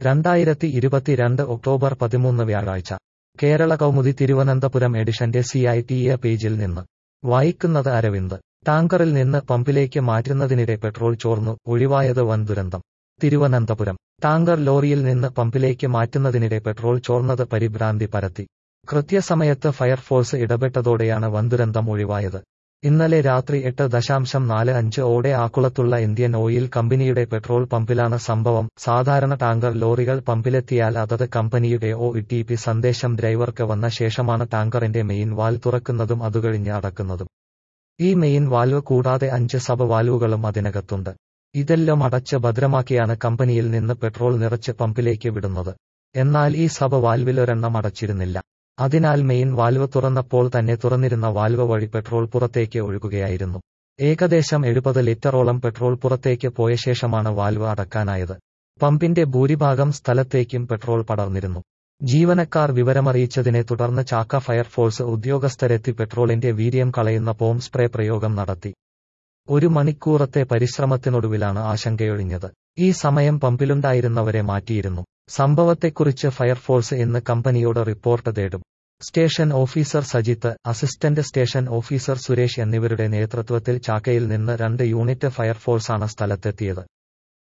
രണ്ടായിരത്തി ഇരുപത്തിരണ്ട് ഒക്ടോബർ പതിമൂന്ന് വ്യാഴാഴ്ച കേരള കൗമുദി തിരുവനന്തപുരം എഡിഷന്റെ സി ഐ ടി എ പേജിൽ നിന്ന് വായിക്കുന്നത് അരവിന്ദ് ടാങ്കറിൽ നിന്ന് പമ്പിലേക്ക് മാറ്റുന്നതിനിടെ പെട്രോൾ ചോർന്നു ഒഴിവായത് വൻ ദുരന്തം തിരുവനന്തപുരം ടാങ്കർ ലോറിയിൽ നിന്ന് പമ്പിലേക്ക് മാറ്റുന്നതിനിടെ പെട്രോൾ ചോർന്നത് പരിഭ്രാന്തി പരത്തി കൃത്യസമയത്ത് ഫയർഫോഴ്സ് ഇടപെട്ടതോടെയാണ് വൻദുരന്തം ഒഴിവായത് ഇന്നലെ രാത്രി എട്ട് ദശാംശം നാല് അഞ്ച് ഓടെ ആക്കുളത്തുള്ള ഇന്ത്യൻ ഓയിൽ കമ്പനിയുടെ പെട്രോൾ പമ്പിലാണ് സംഭവം സാധാരണ ടാങ്കർ ലോറികൾ പമ്പിലെത്തിയാൽ അതത് കമ്പനിയുടെ ഒ ടി പി സന്ദേശം ഡ്രൈവർക്ക് വന്ന ശേഷമാണ് ടാങ്കറിന്റെ മെയിൻ വാൽ തുറക്കുന്നതും അതുകഴിഞ്ഞ് അടക്കുന്നതും ഈ മെയിൻ വാൽവ് കൂടാതെ അഞ്ച് സബ് വാൽവുകളും അതിനകത്തുണ്ട് ഇതെല്ലാം അടച്ച് ഭദ്രമാക്കിയാണ് കമ്പനിയിൽ നിന്ന് പെട്രോൾ നിറച്ച് പമ്പിലേക്ക് വിടുന്നത് എന്നാൽ ഈ സബ് വാൽവിൽ ഒരെണ്ണം അടച്ചിരുന്നില്ല അതിനാൽ മെയിൻ വാൽവ് തുറന്നപ്പോൾ തന്നെ തുറന്നിരുന്ന വാൽവ് വഴി പെട്രോൾ പുറത്തേക്ക് ഒഴുകുകയായിരുന്നു ഏകദേശം എഴുപത് ലിറ്ററോളം പെട്രോൾ പുറത്തേക്ക് പോയ ശേഷമാണ് വാൽവ് അടക്കാനായത് പമ്പിന്റെ ഭൂരിഭാഗം സ്ഥലത്തേക്കും പെട്രോൾ പടർന്നിരുന്നു ജീവനക്കാർ വിവരമറിയിച്ചതിനെ തുടർന്ന് ചാക്ക ഫയർഫോഴ്സ് ഉദ്യോഗസ്ഥരെത്തി പെട്രോളിന്റെ വീര്യം കളയുന്ന പോം സ്പ്രേ പ്രയോഗം നടത്തി ഒരു മണിക്കൂറത്തെ പരിശ്രമത്തിനൊടുവിലാണ് ആശങ്കയൊഴിഞ്ഞത് ഈ സമയം പമ്പിലുണ്ടായിരുന്നവരെ മാറ്റിയിരുന്നു സംഭവത്തെക്കുറിച്ച് ഫയർഫോഴ്സ് ഇന്ന് കമ്പനിയോട് റിപ്പോർട്ട് തേടും station officer Sajith assistant station officer Suresh എന്നിവരുടെ നേതൃത്വത്തിൽ ചാക്കയിൽ നിന്ന് രണ്ട് യൂണിറ്റ് ഫയർഫോഴ്സാണ് സ്ഥലത്തെത്തിയത്